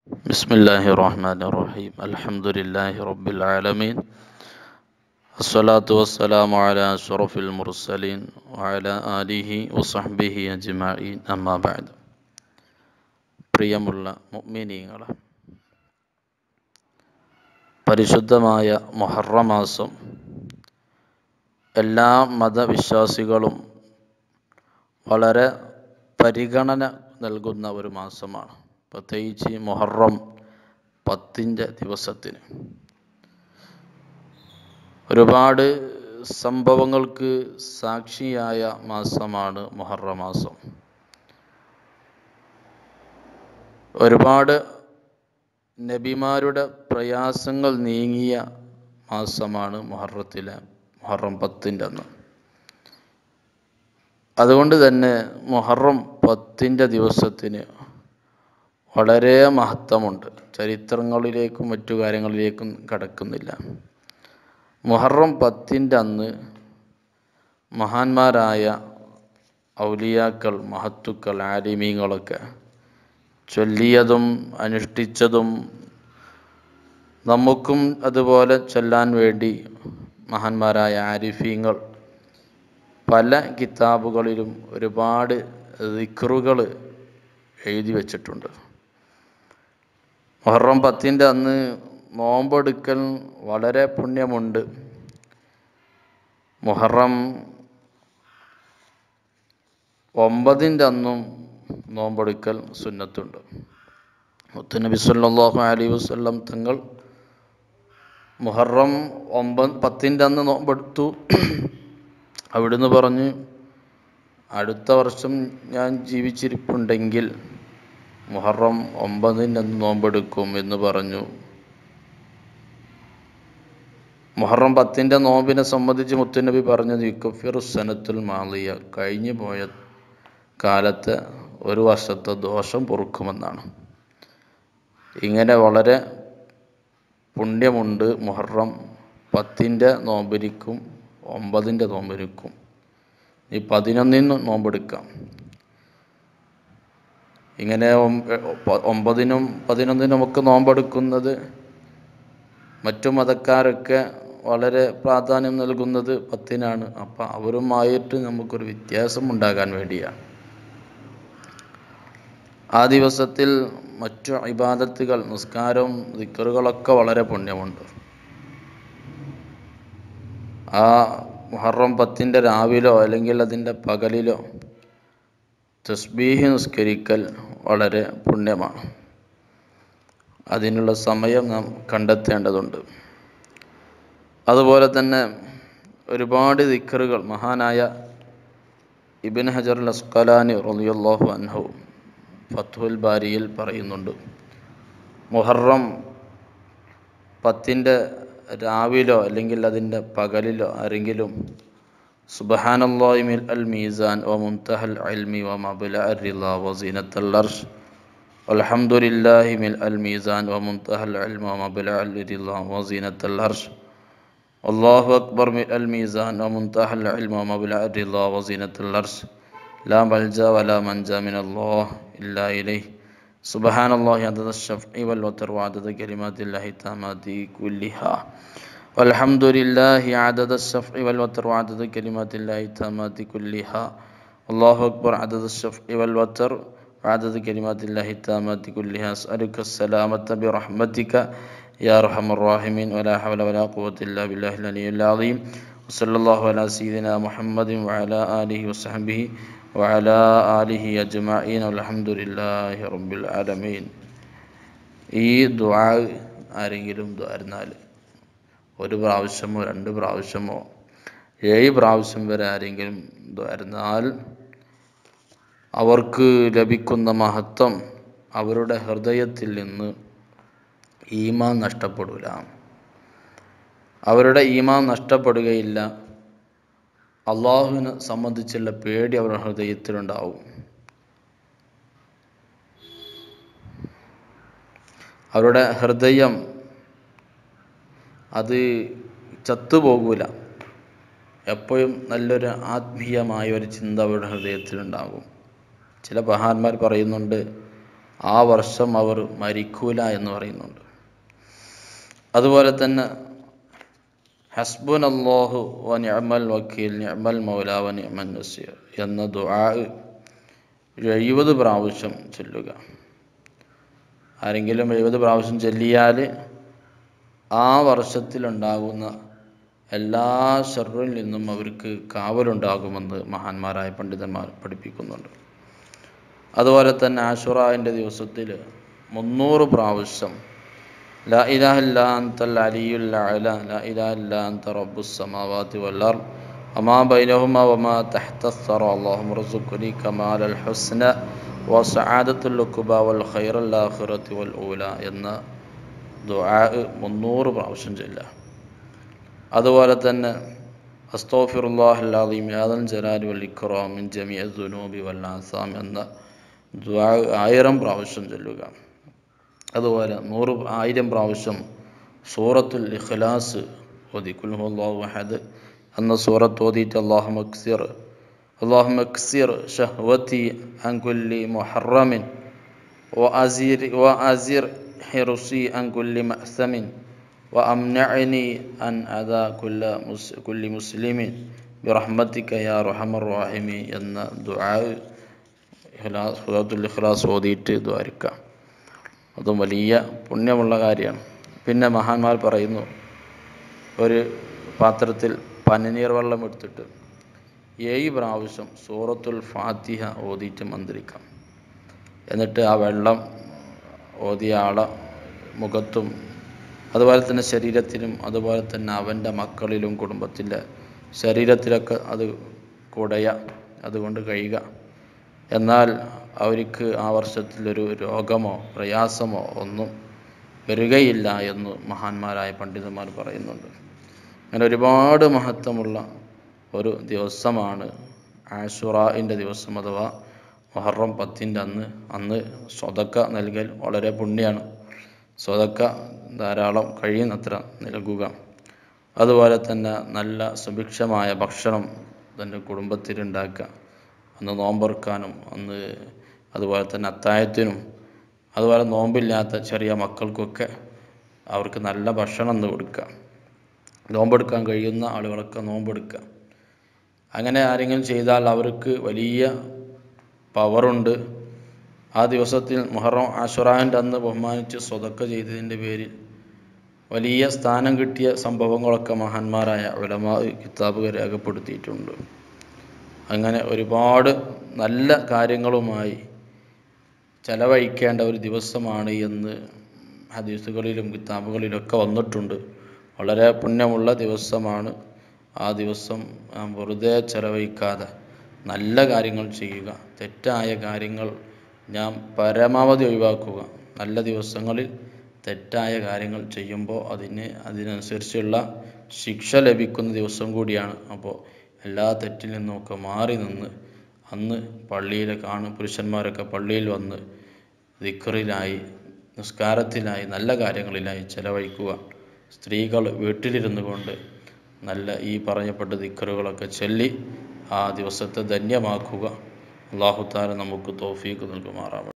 بسم الله الرحمن الرحيم الحمد لله رب العالمين الصلاة والسلام على أشرف المرسلين وعلى آله وصحبه أجمعين أما بعد പ്രിയമുള്ള മുഅ്മിനീങ്ങളെ പരിശുദ്ധമായ മുഹറം മാസം എല്ലാ മതവിശ്വാസികളും വളരെ പരിഗണന നൽകുന്ന ഒരു മാസമാണ് പ്രത്യേകിച്ച് മുഹറം പത്തിൻ്റെ ദിവസത്തിന് ഒരുപാട് സംഭവങ്ങൾക്ക് സാക്ഷിയായ മാസമാണ് മുഹറം മാസം ഒരുപാട് നബിമാരുടെ പ്രയാസങ്ങൾ നീങ്ങിയ മാസമാണ് മുഹറത്തിലെ മുഹറം പത്തിൻ്റെ അന്ന് അതുകൊണ്ട് തന്നെ മുഹറം പത്തിൻ്റെ ദിവസത്തിന് വളരെ മഹത്വമുണ്ട് ചരിത്രങ്ങളിലേക്കും മറ്റു കാര്യങ്ങളിലേക്കും കടക്കുന്നില്ല മുഹറം പത്തിൻ്റെ അന്ന് മഹാന്മാരായ ഔലിയാക്കൾ മഹത്തുക്കൾ ആലിമീങ്ങളൊക്കെ ചൊല്ലിയതും അനുഷ്ഠിച്ചതും നമുക്കും അതുപോലെ ചൊല്ലാൻ വേണ്ടി മഹാന്മാരായ ആരിഫീങ്ങൾ പല കിതാബുകളിലും ഒരുപാട് ദിക്റുകൾ എഴുതി വച്ചിട്ടുണ്ട് മുഹറം പത്തിൻ്റെ അന്ന് നോമ്പെടുക്കൽ വളരെ പുണ്യമുണ്ട് മുഹറം ഒമ്പതിൻ്റെ അന്നും നോമ്പെടുക്കൽ സുന്നത്തുണ്ട് മുത്തുനബി സല്ലല്ലാഹു അലൈഹി വസല്ലം തങ്ങൾ മുഹറം ഒമ്പത് പത്തിൻ്റെ അന്ന് നോമ്പെടുത്തു അവിടുന്ന് പറഞ്ഞ് അടുത്ത വർഷം ഞാൻ ജീവിച്ചിരിപ്പുണ്ടെങ്കിൽ മുഹറം ഒമ്പതിൻ്റെ അന്ന് നോമ്പെടുക്കും എന്ന് പറഞ്ഞു മുഹറം പത്തിൻ്റെ നോമ്പിനെ സംബന്ധിച്ച് മുത്തുനബി പറഞ്ഞത് യുക്കഫിർ സനത്തുൽ മാലിയ കഴിഞ്ഞു പോയ കാലത്തെ ഒരു വർഷത്തെ ദോഷം പൊറുക്കുമെന്നാണ് ഇങ്ങനെ വളരെ പുണ്യമുണ്ട് മുഹറം പത്തിൻ്റെ നോമ്പിരിക്കും ഒമ്പതിൻ്റെ നോമ്പിരിക്കും ഈ പതിനൊന്നിന് നോമ്പെടുക്കാം ഇങ്ങനെ ഒമ്പതിനും പതിനൊന്നിനും ഒക്കെ നോമ്പെടുക്കുന്നത് മറ്റു മതക്കാരൊക്കെ വളരെ പ്രാധാന്യം നൽകുന്നത് പത്തിനാണ് അപ്പം അവരുമായിട്ട് നമുക്കൊരു വ്യത്യാസം ഉണ്ടാകാൻ വേണ്ടിയാണ് ആ ദിവസത്തിൽ മറ്റു ഇബാദത്തുകൾ നിസ്കാരവും ദിക്കറുകളൊക്കെ വളരെ പുണ്യമുണ്ട് ആ മുഹറം പത്തിൻ്റെ രാവിലോ അല്ലെങ്കിൽ അതിൻ്റെ പകലിലോ തസ്ബീഹ് നിസ്കരിക്കൽ വളരെ പുണ്യമാണ് അതിനുള്ള സമയം നാം കണ്ടെത്തേണ്ടതുണ്ട് അതുപോലെ തന്നെ ഒരുപാട് ദിക്കറുകൾ മഹാനായ ഇബിൻ ഹജർ അസ്കലാനി റളിയല്ലാഹു അൻഹു ഫത്തുൽ ബാരിയിൽ പറയുന്നുണ്ട് മുഹറം പത്തിൻ്റെ രാവിലോ അല്ലെങ്കിൽ അതിൻ്റെ പകലിലോ ആരെങ്കിലും സുബഹാനല്ലാഹി മിൽ അൽ മീസാൻ വ മുൻതഹൽ ഇൽമി വ മബ്ല അർറിള വ സീനത്തൽ അർഷ് അൽഹംദുലില്ലാഹി മിൽ അൽ മീസാൻ വ മുൻതഹൽ ഇൽമി വ മബ്ല അർറിള വ സീനത്തൽ അർഷ് അല്ലാഹു അക്ബർ മിൽ അൽ മീസാൻ വ മുൻതഹൽ ഇൽമി വ മബ്ല അർറിള വ സീനത്തൽ അർഷ് لا ملجا ولا منجا من الله إلا إليه سبحان الله عدد الشفع والوتر وعدد كلمات الله التامات كلها والحمد لله عدد الشفع والوتر وعدد كلمات الله التامات كلها الله أكبر عدد الشفع والوتر وعدد كلمات الله التامات كلها أسألك السلامة برحمتك يا أرحم الراحمين ولا حول ولا قوة إلا بالله العلي العظيم وصلى الله على سيدنا محمد وعلى آله وصحبه وعلى آله أجمعين والحمد لله رب العالمين ഈ ദുആ ആരെങ്കിലും ദ്വാരുന്നാൽ ഒരു പ്രാവശ്യമോ രണ്ട് പ്രാവശ്യമോ ഏഴ് പ്രാവശ്യം വരെ ആരെങ്കിലും ദ്വാരുന്നാൽ അവർക്ക് ലഭിക്കുന്ന മഹത്വം അവരുടെ ഹൃദയത്തിൽ നിന്ന് ഈമാൻ നഷ്ടപ്പെടില്ല അവരുടെ ഈമാൻ നഷ്ടപ്പെടുകയില്ല അള്ളാഹുവിനെ സംബന്ധിച്ചുള്ള പേടി അവരുടെ ഹൃദയത്തിലുണ്ടാവും അവരുടെ ഹൃദയം അത് ചത്തുപോകൂല എപ്പോഴും നല്ലൊരു ആത്മീയമായ ഒരു ചിന്ത അവരുടെ ഹൃദയത്തിലുണ്ടാകും ചില മഹാന്മാർ പറയുന്നുണ്ട് ആ വർഷം അവർ മരിക്കൂല എന്ന് പറയുന്നുണ്ട് അതുപോലെ തന്നെ ഹസ്ബുൻ അള്ളാഹു വ നിഅമൽ വക്കീൽ നിഅമൽ മൗല വ നിഅമൽ നസീർ എന്ന ദുആ ഒരു എഴുപത് പ്രാവശ്യം ചൊല്ലുക ആരെങ്കിലും എഴുപത് പ്രാവശ്യം ചൊല്ലിയാൽ ആ വർഷത്തിലുണ്ടാകുന്ന എല്ലാ ഷെറിൽ നിന്നും അവർക്ക് കാവലുണ്ടാകുമെന്ന് മഹാന്മാരായ പണ്ഡിതന്മാർ പഠിപ്പിക്കുന്നുണ്ട് അതുപോലെ തന്നെ ആഷുറാവിൻ്റെ ദിവസത്തിൽ മുന്നൂറ് പ്രാവശ്യം لا إله إلا أنت العلي الأعلى لا إله إلا أنت رب السماوات والأرض وما بينهما وما تحت الثرى اللهم ارزقني كمال الحسنى وسعادة العقبى والخير الآخرة والأولى എന്ന ദുആ മുന്നൂറ് പ്രാവശ്യം ചൊല്ലുക അതുപോലെ തന്നെ അസ്തോഫിറുല്ലാഹ് അലീം യാദൽ ജലാൽ വൽ ഇക്റാം മിൻ ജമിയ ദുനൂബി വൽ ആസാം എന്ന ദുആ ആയിരം പ്രാവശ്യം ചൊല്ലുക അതുപോലെ നൂറ് ആയിരം പ്രാവശ്യം സൂറത്തുൽ ഇഖ്ലാസ് ഓതി കുൽഹുല്ലാഹു അഹദ് എന്ന സൂറത്ത് ഓതിയിട്ട് അള്ളാഹു മക്സിർ അള്ളാഹു മക്സിർ ഷഹ്വത്തി അൻകുല്ലി മുഹറമിൻ വ അസീർ വ അസീർ ഹിറുസി അൻകുല്ലി മഅസമിൻ വ അംനഅനി അൻ അദാ കുല്ല മുസ് കുല്ലി മുസ്ലിമിൻ ബിറഹ്മത്തിക യാ റഹമർ റഹീമി എന്ന ദുആ ഇഖ്ലാസ് സൂറത്തുൽ ഇഖ്ലാസ് ഓതിയിട്ട് ദ്വാരിക്കാം അതും വലിയ പുണ്യമുള്ള കാര്യമാണ് പിന്നെ മഹാന്മാർ പറയുന്നു ഒരു പാത്രത്തിൽ പനിനീർ വെള്ളം എടുത്തിട്ട് ഏഴ് പ്രാവശ്യം സൂറത്തുൽ ഫാത്തിഹ ഓതിയിട്ട് മന്ത്രിക്കാം എന്നിട്ട് ആ വെള്ളം ഓതിയ ആളെ മുഖത്തും അതുപോലെ തന്നെ ശരീരത്തിലും അതുപോലെ തന്നെ അവൻ്റെ മക്കളിലും കുടുംബത്തിൻ്റെ ശരീരത്തിലൊക്കെ അത് കുടയ അതുകൊണ്ട് കഴിയുക എന്നാൽ അവർക്ക് ആ വർഷത്തിലൊരു രോഗമോ പ്രയാസമോ ഒന്നും വരികയില്ല എന്ന് മഹാന്മാരായ പണ്ഡിതന്മാർ പറയുന്നുണ്ട് അങ്ങനെ ഒരുപാട് മഹത്വമുള്ള ഒരു ദിവസമാണ് ആഷുറായിൻ്റെ ദിവസം അഥവാ മൊഹറം പത്തിൻ്റെ അന്ന് അന്ന് സ്വതക്ക നൽകൽ വളരെ പുണ്യമാണ് സ്വതക്ക ധാരാളം കഴിയുന്നത്ര നൽകുക അതുപോലെ തന്നെ നല്ല സുഭിക്ഷമായ ഭക്ഷണം തൻ്റെ കുടുംബത്തിലുണ്ടാക്കുക അന്ന് നോമ്പെറുക്കാനും അന്ന് അതുപോലെ തന്നെ അത്തായത്തിനും അതുപോലെ നോമ്പില്ലാത്ത ചെറിയ മക്കൾക്കൊക്കെ അവർക്ക് നല്ല ഭക്ഷണം ഒന്ന് കൊടുക്കുക നോമ്പെടുക്കാൻ കഴിയുന്ന ആളുകളൊക്കെ നോമ്പെടുക്കുക അങ്ങനെ ആരെങ്കിലും ചെയ്താൽ അവർക്ക് വലിയ പവറുണ്ട് ആ ദിവസത്തിൽ മുഹറം ആഷുറാൻ്റെ അന്ന് ബഹുമാനിച്ച് സ്വതക്ക ചെയ്തതിൻ്റെ പേരിൽ വലിയ സ്ഥാനം കിട്ടിയ സംഭവങ്ങളൊക്കെ മഹാന്മാരായ ഉലമാ കിതാബുകൾ രേഖപ്പെടുത്തിയിട്ടുണ്ട് അങ്ങനെ ഒരുപാട് നല്ല കാര്യങ്ങളുമായി ചെലവഴിക്കേണ്ട ഒരു ദിവസമാണ് എന്ന് ഹദീസുകളിലും കിതാബുകളിലൊക്കെ വന്നിട്ടുണ്ട് വളരെ പുണ്യമുള്ള ദിവസമാണ് ആ ദിവസം നാം വെറുതെ ചെലവഴിക്കാതെ നല്ല കാര്യങ്ങൾ ചെയ്യുക തെറ്റായ കാര്യങ്ങൾ ഞാൻ പരമാവധി ഒഴിവാക്കുക നല്ല ദിവസങ്ങളിൽ തെറ്റായ കാര്യങ്ങൾ ചെയ്യുമ്പോൾ അതിന് അതിനനുസരിച്ചുള്ള ശിക്ഷ ലഭിക്കുന്ന ദിവസം കൂടിയാണ് അപ്പോൾ എല്ലാ തെറ്റിൽ നിന്നുമൊക്കെ മാറി നിന്ന് അന്ന് പള്ളിയിൽ കാണും പുരുഷന്മാരൊക്കെ പള്ളിയിൽ വന്ന് ദിക്കറിലായി നിസ്കാരത്തിലായി നല്ല കാര്യങ്ങളിലായി ചെലവഴിക്കുക സ്ത്രീകൾ വീട്ടിലിരുന്നു കൊണ്ട് നല്ല ഈ പറയപ്പെട്ട ദിക്കറുകളൊക്കെ ചൊല്ലി ആ ദിവസത്തെ ധന്യമാക്കുക അള്ളാഹുത്താല നമുക്ക് തോഫീക്ക് നൽകുമാറാവട്ടെ